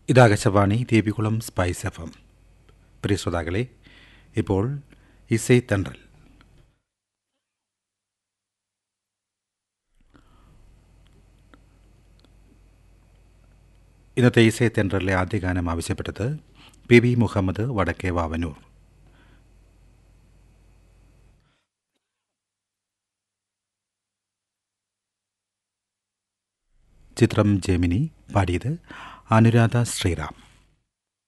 ഇതാകാശവാണി Devikulam spice F M പ്രിയ ശ്രോതാക്കളെ ഇപ്പോൾ ഇസൈ തെണ്ടൽ ഇന്നത്തെ ഇസൈ തെണ്ടറിലെ ആദ്യ ഗാനം ആവശ്യപ്പെട്ടത് പി വി മുഹമ്മദ് വടക്കേ വാവനൂർ ചിത്രം ജെമിനി പാടിയത് അനുരാധ ശ്രീറാം